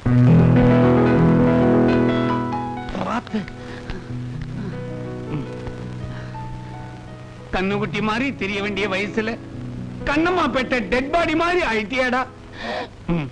பார்த்து கண்ணுக்குட்டி மாதிரி தெரிய வேண்டிய வயசுல கண்ணம்மா பெற்ற டெட் பாடி மாதிரி ஆயிட்டியாடா ம்.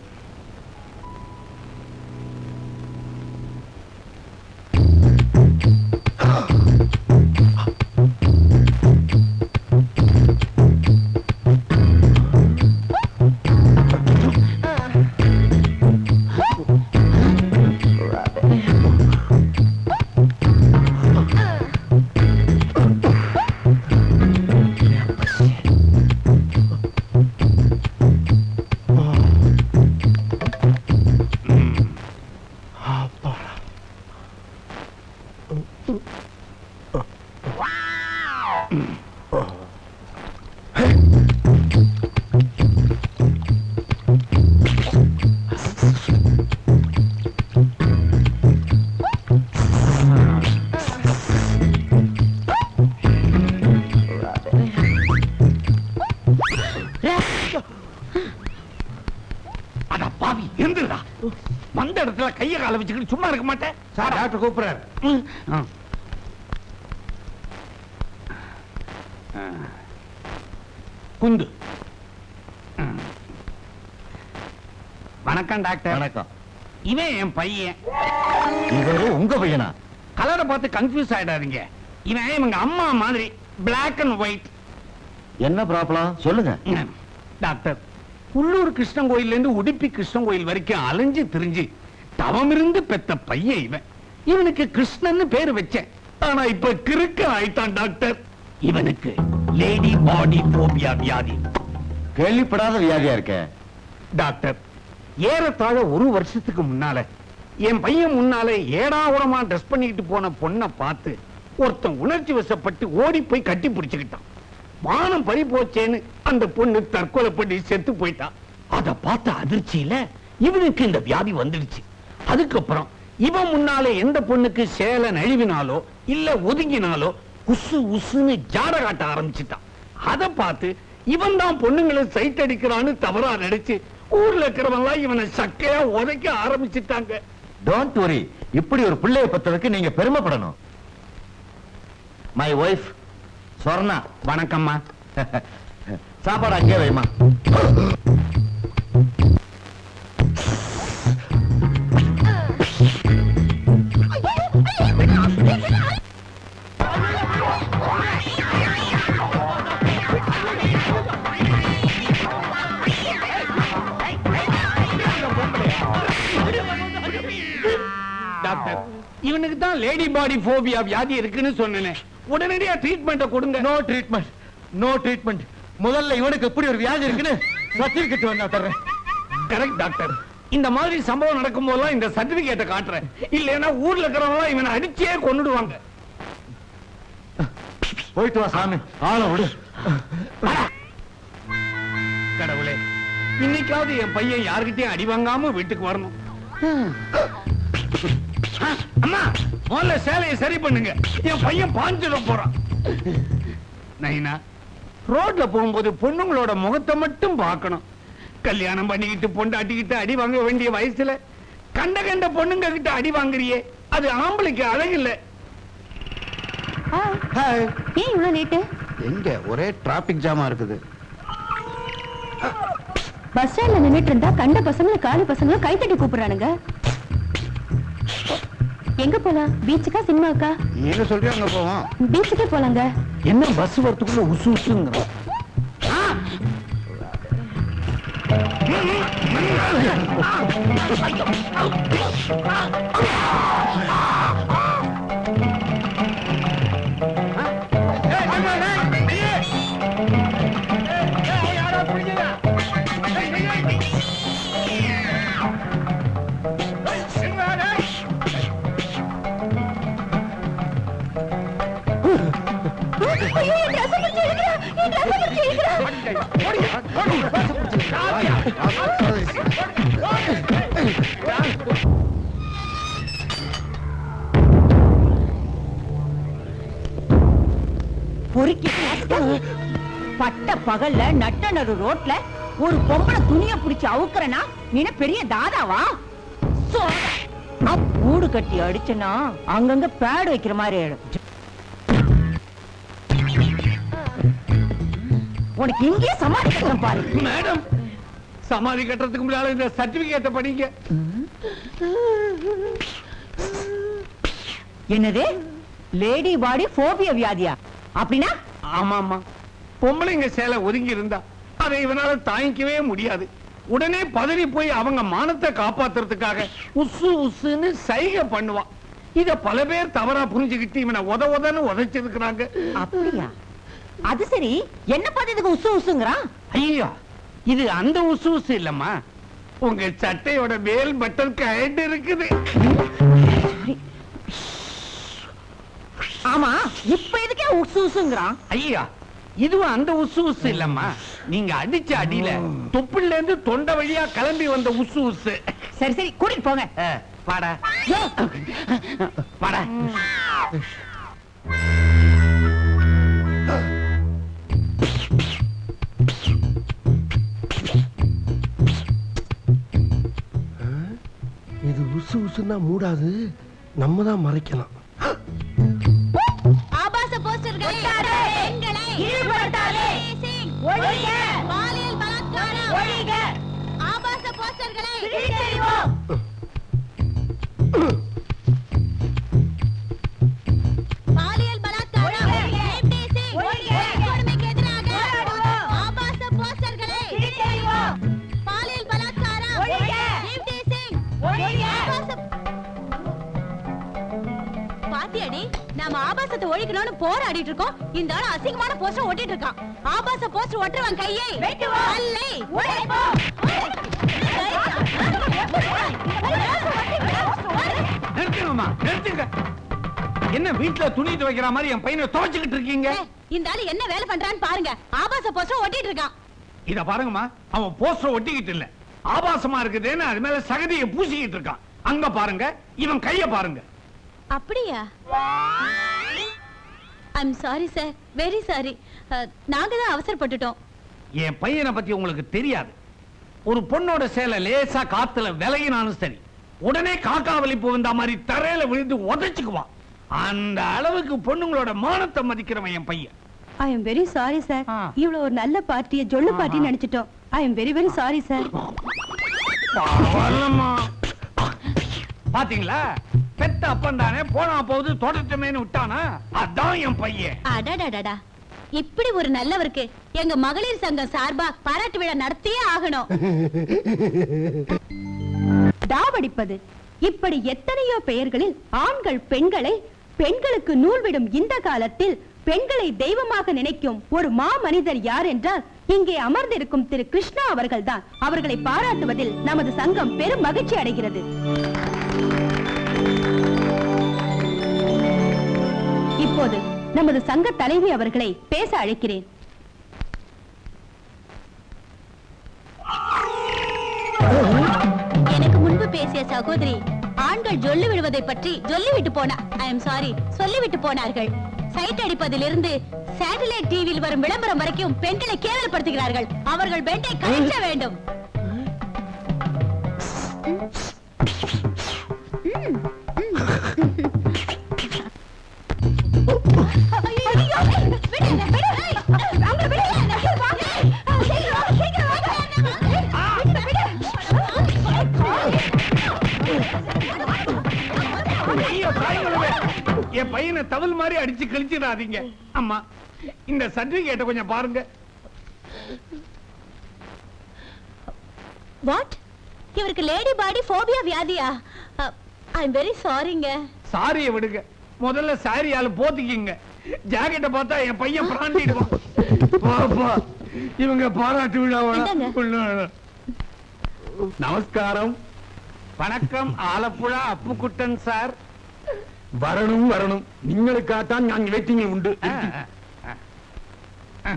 அட பாவி எந்திரா வந்த இடத்துல கைய கால வச்சுக்கிட்டு சும்மா இருக்க மாட்டேன் சார் டாக்டர் கூப்பிடுறாரு ம். ஆ. ஆ. குந்து ஆ. வணக்கம் டாக்டர் வணக்கம் இவன் என் பையன் இவரு உங்க பையனா கலரை பார்த்து கன்ஃபியூஸ் ஆயிடாதீங்க இவன் இவங்க அம்மா மாதிரி பிளாக் அண்ட் ஒயிட் என்ன ப்ராப்ளம் சொல்லுங்க டாக்டர் உள்ளூர் கிருஷ்ணன் கோயில்ல இருந்து உடுப்பி கிருஷ்ணன் கோயில் வரைக்கும் அலைஞ்சு திரிஞ்சு தவம் இருந்து பெத்த பையன் இவன் இவனுக்கு கிருஷ்ணன்னு பேரு வச்சேன் ஆனா இப்ப கிறுக்க ஆயிட்டான் டாக்டர் இவனுக்கு லேடி பாடி போபியா வியாதி கேள்விப்படாத வியாதியா இருக்க டாக்டர் ஏறத்தாழ ஒரு வருஷத்துக்கு முன்னால என் பையன் முன்னால ஏடாவுடமா ட்ரெஸ் பண்ணிக்கிட்டு போன பொண்ணை பார்த்து ஒருத்தன் உணர்ச்சி வசப்பட்டு ஓடி போய் கட்டி பிடிச்சுக்கிட்டான் வானம் பறி போச்சேன்னு அந்த பொண்ணு தற்கொலை பண்ணி செத்து போயிட்டான் அத பார்த்த அதிர்ச்சியில இவனுக்கு இந்த வியாதி வந்துடுச்சு அதுக்கப்புறம் இவன் முன்னாலே எந்த பொண்ணுக்கு சேலை நழுவினாலோ இல்ல ஒதுங்கினாலோ உசு உசுன்னு ஜாட காட்ட ஆரம்பிச்சிட்டான் அத பார்த்து இவன் தான் பொண்ணுங்களை சைட் அடிக்கிறான்னு தவறா நினைச்சு ஊர்ல இருக்கிறவங்க இவனை சக்கையா உதைக்க ஆரம்பிச்சிட்டாங்க டோன்ட் வரி இப்படி ஒரு பிள்ளைய பெற்றதுக்கு நீங்க பெருமைப்படணும் மை ஒய்ஃப் சொர்ணா வணக்கம்மா சாப்பாடு அங்கே வைமா டாக்டர் இவனுக்கு தான் லேடி பாடி போபியா வியாதி இருக்குன்னு சொன்னேனே உடனடியா ட்ரீட்மெண்ட்டை கொடுங்க நோ ட்ரீட்மெண்ட் நோ ட்ரீட்மெண்ட் முதல்ல இவனுக்கு எப்படி ஒரு வியாதி இருக்குன்னு சர்டிபிகேட் வேணா தர்றேன் கரெக்ட் டாக்டர் இந்த மாதிரி சம்பவம் நடக்கும் போதெல்லாம் இந்த சர்டிபிகேட்டை காட்டுறேன் இல்லைன்னா ஊர்ல இருக்கிறவங்க இவனை அடிச்சே கொன்னுடுவாங்க போயிட்டு வா சாமி ஆள விடு கடவுளே இன்னைக்காவது என் பையன் யாருக்கிட்டயும் அடி வாங்காம வீட்டுக்கு வரணும் ஆ, அம்மா முதல்ல சேலையை சரி பண்ணுங்க என் பையன் பாஞ்சிட போறான் நைனா ரோட்ல போகும்போது பொண்ணுங்களோட முகத்தை மட்டும் பார்க்கணும் கல்யாணம் பண்ணிக்கிட்டு பொண்டாட்டிக்கிட்டு அடி வாங்க வேண்டிய வயசுல கண்ட கண்ட பொண்ணுங்க கிட்ட அடி வாங்குறியே அது ஆம்பளைக்கு அழகில்லை ஹாய் ஏன் இவ்வளவு லேட்டு எங்க ஒரே டிராபிக் ஜாமா இருக்குது பஸ் ஸ்டாண்ட்ல நின்னுட்டு இருந்தா கண்ட பசங்க காலி பசங்க கைத்தட்டி கூப்பிடுறானுங்க எங்க போலாம் பீச்சுக்கா சினிமாக்கா நீங்க சொல்றியா அங்க போவோம் பீச்சுக்கே போலாங்க என்ன பஸ் வரத்துக்குள்ள உசு உசுங்கிற பொறுக்கி பட்ட பகல்ல நட்ட நடு ரோட்ல ஒரு பொம்பளை துணிய புடிச்சு அவுக்குறனா நீ என்ன பெரிய தாதாவா நான் கூடு கட்டி அடிச்சனா அங்கங்க பேடு வைக்கிற மாதிரி ஆயிடும் உனக்கு இங்கே சமாளி கட்டுறேன் பாரு மேடம் சமாதி கட்டுறதுக்கு முன்னால இந்த சர்டிபிகேட்டை படிங்க என்னது லேடி பாடி போபியா வியாதியா அப்படின்னா ஆமா ஆமா பொம்பளைங்க சேலை ஒதுங்கி இருந்தா அதை இவனால தாங்கிக்கவே முடியாது உடனே பதறி போய் அவங்க மானத்தை காப்பாத்துறதுக்காக உசு உசுன்னு சைகை பண்ணுவான் இத பல பேர் தவறா புரிஞ்சுக்கிட்டு இவனை உத உதன்னு உதைச்சிருக்கிறாங்க அப்படியா அது சரி என்ன பார்த்ததுக்கு உசு உசுங்கிறான் ஐயோ இது அந்த உசு உசு இல்லம்மா உங்க சட்டையோட மேல் பட்டன் கயண்டு இருக்குது ஆமா இப்ப எதுக்கே உசு உசுங்கிறான் ஐயா இதுவும் அந்த உசு உசு இல்லம்மா நீங்க அடிச்ச அடியில தொப்புல இருந்து தொண்டை வழியா கிளம்பி வந்த உசு உசு சரி சரி கூட்டிட்டு போங்க அஹ், வாடா வாடா இது உசு உசுன்னா மூடாது நம்ம தான் மறைக்கலாம் ஆபாச போஸ்டர்கள் பெண்களை ஒழிக பாலியல் பலாத்காரம் ஒழிக ஆபாச போஸ்டர்களை பாலியல் பலாத்காரம் FDC, வன்கொடுமைக்கு எதிராக ஆபாச போஸ்டர்களை பாலியல் பலாத்காரம் FDC, ஆபாச பாத்தியாடி நாம ஆபாசத்தை ஒழிக்கணும்னு போராடிட்டு இருக்கோம் இந்த ஆள் அசிங்கமான போஸ்டர் ஒட்டிட்டு இருக்கான் ஆபாச போஸ்டர் ஒட்டுறவன் கையை அல்லை நிறுத்துங்கம்மா நிறுத்துங்க என்ன வீட்டுல துணி துவைக்கிற மாதிரி என் பையனை துவைச்சுக்கிட்டு இருக்கீங்க இந்த ஆள் என்ன வேலை பண்றான்னு பாருங்க ஆபாச போஸ்டர் ஒட்டிட்டு இருக்கான் இத பாருங்கம்மா அவன் போஸ்டர் ஒட்டிக்கிட்டு இல்ல ஆபாசமா இருக்குதுன்னு அது மேல சகதியை பூசிக்கிட்டு இருக்கான் அங்க பாருங்க இவன் கைய பாருங்க அப்படியா I'm sorry sir very sorry நாங்க தான் அவசரப்பட்டுட்டோம் என் பையனை பத்தி உங்களுக்கு தெரியாது ஒரு பொண்ணோட சேலை லேசா காத்துல விலகினாலும் சரி உடனே காக்கா வலிப்பு வந்த மாதிரி தரையில விழுந்து உதைச்சுக்குவான் அந்த அளவுக்கு பொண்ணுங்களோட மானத்தை மதிக்கிறவன் என் பையன் I am very sorry sir ஆ. இவ்வளவு ஒரு நல்ல பார்ட்டியை ஜொல்லு பார்ட்டி நினைச்சிட்டோம் I am very very sorry sir பரவாயில்லம்மா. பாத்தீங்களா பெத்த அப்பன் தானே போனா போகுது தொடட்டமேன்னு விட்டானா அதான் என் பையன் அடடடடா இப்படி ஒரு நல்லவருக்கு எங்க மகளிர் சங்கம் சார்பா பாராட்டு விழா நடத்தியே ஆகணும் டாவடிப்பது இப்படி எத்தனையோ பெயர்களில் ஆண்கள் பெண்களை பெண்களுக்கு நூல் விடும் இந்த காலத்தில் பெண்களை தெய்வமாக நினைக்கும் ஒரு மா மனிதர் யார் என்றால் இங்கே அமர்ந்திருக்கும் திரு கிருஷ்ணா அவர்கள்தான் அவர்களை பாராட்டுவதில் நமது சங்கம் பெரும் மகிழ்ச்சி அடைகிறது இப்போது நமது சங்க தலைவி அவர்களை பேச அழைக்கிறேன் எனக்கு முன்பு பேசிய சகோதரி ஆண்கள் ஜொல்லு விடுவதை பற்றி சொல்லிவிட்டு போனா ஐ எம் சாரி சொல்லிவிட்டு போனார்கள் சைட் அடிப்பதிலிருந்து சேட்டலைட் டிவியில் வரும் விளம்பரம் வரைக்கும் பெண்களை கேவலப்படுத்துகிறார்கள் அவர்கள் பெண்டை கழிக்க வேண்டும் ஐயோ, தாய்களே, என் பையனை தவில் மாதிரி அடிச்சு கழிச்சிடாதீங்க அம்மா இந்த சர்டிபிகேட்டை கொஞ்சம் பாருங்க வாட் இவருக்கு லேடி பாடி போபியா வியாதியா ஐ எம் வெரி சாரிங்க சாரியை விடுங்க முதல்ல சாரியால போத்திக்கிங்க ஜாக்கெட்டை பார்த்தா என் பையன் பிராண்டிடுவான் பாப்பா இவங்க பாராட்டு இந்தாங்க. விழாவோட நமஸ்காரம் வணக்கம் ஆலப்புழா அப்புக்குட்டன் சார் வரணும் வரணும் നിങ്ങൾക്കാത്താൻ ഞാൻ വെയിറ്റിംഗിൽ ഉണ്ട് ஆ, ஆ, ஆ.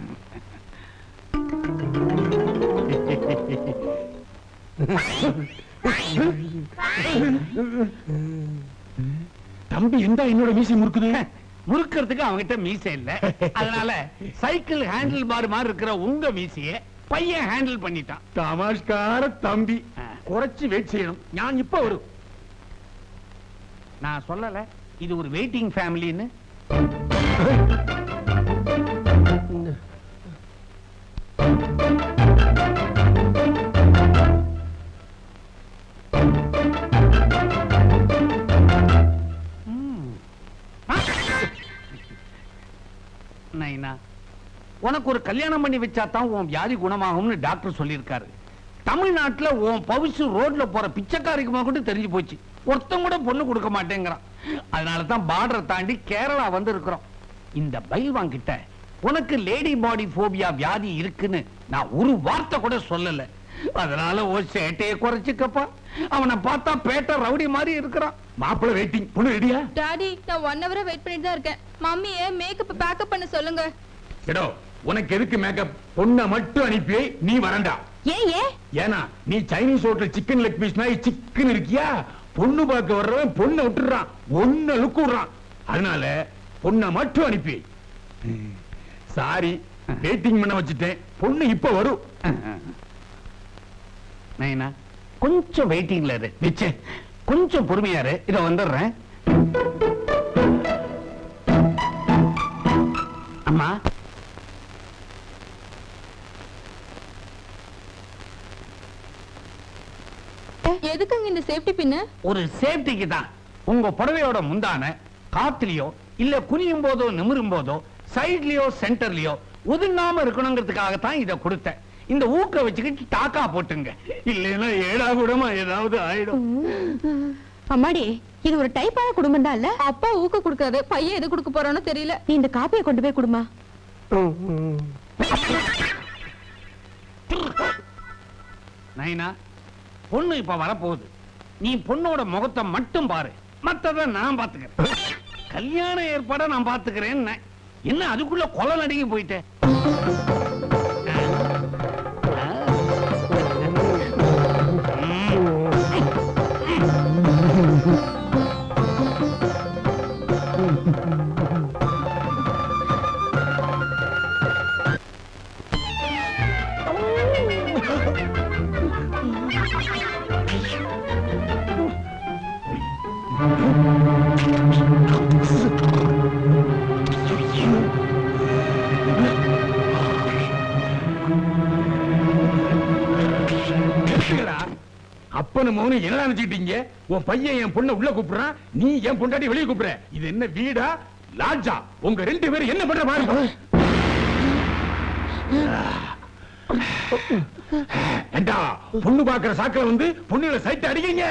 தம்பி எந்த என்னோட மீசி முறுக்குது முறுக்கிறதுக்கு அவங்கிட்ட மீசை இல்ல அதனால சைக்கிள் ஹேண்டில் பார் மாதிரி இருக்கிற உங்க மீசைய பையன் ஹேண்டில் பண்ணிட்டான் തമാഷ്കാര തമ്പി ആ. കുറച്ച് വെയിറ്റ് ചെയ്യണം ഞാൻ ഇപ്പൊ വരും நான் சொல்லல இது ஒரு வெயிட்டிங் ஃபேமிலின்னு நைனா உனக்கு ஒரு கல்யாணம் பண்ணி வச்சா தான் உன் வியாதி குணமாகும்னு டாக்டர் சொல்லியிருக்காரு தமிழ்நாட்டுல உன் பவுசு ரோட்ல போற பிச்சைக்காரிக்குமா கூட தெரிஞ்சு போச்சு ஒருத்தன் கூட பொண்ணு கொடுக்க மாட்டேங்கிறான் அதனால தான் பார்டரை தாண்டி கேரளா வந்து இருக்கிறோம் இந்த பைல்வான் கிட்ட உனக்கு லேடி பாடி போபியா வியாதி இருக்குன்னு நான் ஒரு வார்த்தை கூட சொல்லல அதனால ஓ சேட்டையை குறைச்சுக்கப்பா அவனை பார்த்தா பேட்டை ரவுடி மாதிரி இருக்கிறான் மாப்பிள்ளை வெயிட்டிங் பொண்ணு ரெடியா டாடி நான் ஒன் ஹவரா வெயிட் பண்ணிட்டு தான் இருக்கேன் மம்மியை மேக்கப் பேக்கப் பண்ண சொல்லுங்க எடோ உனக்கு எதுக்கு மேக்கப் பொண்ணை மட்டும் அனுப்பி நீ வரண்டா ஏன் ஏன் ஏன்னா நீ Chinese hotel chicken leg piece மாதிரி சிக்கன் இருக்கியா பொண்ணு பார்க்க வர்றவன் பொண்ணை விட்டுறான் ஒன்ன லுக்கு விடுறான் அதனால பொண்ணை மட்டும் அனுப்பி சாரி வெயிட்டிங் பண்ண வச்சுட்டேன் பொண்ணு இப்ப வரும் நைனா கொஞ்சம் வெயிட்டிங்ல இரு நிச்சே கொஞ்சம் பொறுமையா இரு இத வந்துடுறேன் அம்மா எதுக்குங்க இந்த சேஃப்டி பின்னு ஒரு சேஃப்டிக்கு தான் உங்க புடவையோட முந்தான காத்துலயோ இல்ல குனியும் போதோ நிமிரும் போதோ சைட்லயோ சென்டர்லயோ ஒதுங்காம இருக்கணுங்கிறதுக்காக தான் இத கொடுத்தேன் இந்த ஊக்க வச்சுக்கிட்டு டாக்கா போட்டுங்க இல்லைன்னா ஏடா கூடமா ஏதாவது ஆயிடும் அம்மாடி இது ஒரு டைப்பான குடும்பம் தான் இல்ல அப்பா ஊக்க கொடுக்காது பையன் எது கொடுக்க போறானோ தெரியல நீ இந்த காப்பியை கொண்டு போய் குடுமா நைனா பொண்ணு இப்ப வரப்போகுது நீ பொண்ணோட முகத்தை மட்டும் பாரு மத்தத நான் பாத்துக்கிறேன் கல்யாண ஏற்பாட நான் பாத்துக்கிறேன் என்ன அதுக்குள்ள கொலை நடுங்கி போயிட்டேன் நிறுத்துங்கடா. அப்பனு மோனு என்ன நினைச்சுக்கிட்டீங்க உன் பையன் என் பொண்ணை உள்ள கூப்பிடுறான் நீ என் பொண்டாட்டி வெளியே கூப்பிடுற இது என்ன வீடா லாட்ஜா உங்க ரெண்டு பேரும் என்ன பண்ற பாருங்க ஏண்டா பொண்ணு பாக்குற சாக்கில வந்து பொண்ணுகளை சைட் அடிக்கிறீங்க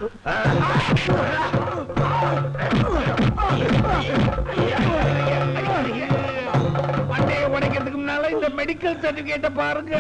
மண்டையை உடைக்கிறதுக்கு முன்னால இந்த மெடிக்கல் சர்டிபிகேட்ட பாருங்க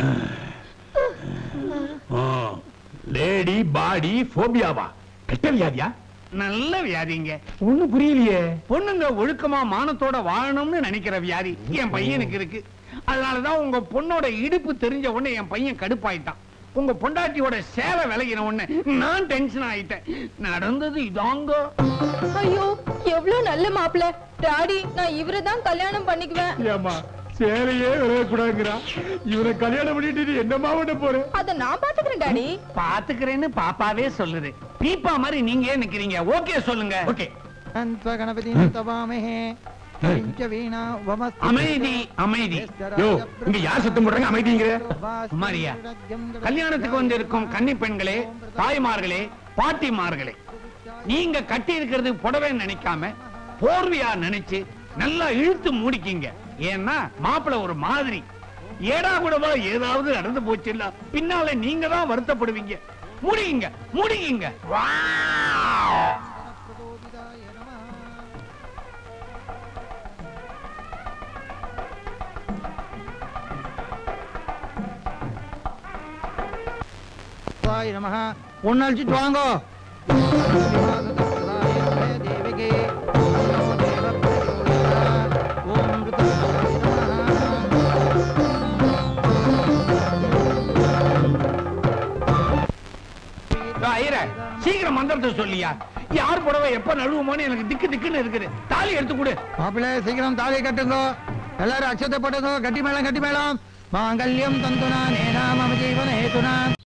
லேடி பாடி போபியாவா கெட்ட வியாதியா நல்ல வியாதிங்க ஒண்ணு புரியலையே பொண்ணுங்க ஒழுக்கமா மானத்தோட வாழணும்னு நினைக்கிற வியாதி என் பையனுக்கு இருக்கு அதனாலதான் உங்க பொண்ணோட இடுப்பு தெரிஞ்ச உடனே என் பையன் கடுப்பாயிட்டான் உங்க பொண்டாட்டியோட சேலை விலகின உடனே நான் டென்ஷன் ஆயிட்டேன் நடந்தது இதாங்க ஐயோ எவ்வளவு நல்ல மாப்பிள்ள டாடி நான் இவரை தான் கல்யாணம் பண்ணிக்குவேன் ஏமா சேலையே விளையக்கூடாதுங்கிறா இவனை கல்யாணம் பண்ணிட்டு நீ என்னமா பண்ண போற அத நான் பாத்துக்கிறேன் டாடி பாத்துக்கிறேன்னு பாப்பாவே சொல்லுது பீப்பா மாதிரி நீங்க ஏன் நிக்கிறீங்க ஓகே சொல்லுங்க ஓகே கணபதிம் தவாமஹே பஞ்சவீணா வமஸ்து அமைதி அமைதி யோ இங்க யார் சத்தம் போடுறாங்க அமைதிங்கிற குமாரியா கல்யாணத்துக்கு வந்திருக்கும் கன்னி பெண்களே தாய்மார்களே பாட்டிமார்களே நீங்க கட்டி இருக்கிறது புடவை நினைக்காம போர்வையா நினைச்சு நல்லா இழுத்து மூடிக்கிங்க ஏன்னா மாப்பிளை ஒரு மாதிரி ஏடா கூடவா ஏதாவது நடந்து போச்சு இல்ல பின்னால நீங்க தான் வருத்தப்படுவீங்க முடியுங்க முடியுங்க சாய் நமஹ பொண்ணு அழிச்சிட்டு வாங்கோ தேவிகே அன்னோ தேவ பிரச்சோதயாத். ஓம் ருத்ராய நமஹ. ஐயரே சீக்கிரம் மந்திரத்தை சொல்லியா யார் புடவை எப்ப நழுவுமோன்னு எனக்கு திக்கு திக்குன்னு இருக்குது தாலி எடுத்து கொடு மாப்பிள்ளை சீக்கிரம் தாலி கட்டுங்க எல்லாரும் அக்ஷத்தை போட்டுங்க கட்டி மேளம் கட்டி மேளம் மாங்கல்யம் தந்துனா நேனா மம ஜீவன ஹேதுனா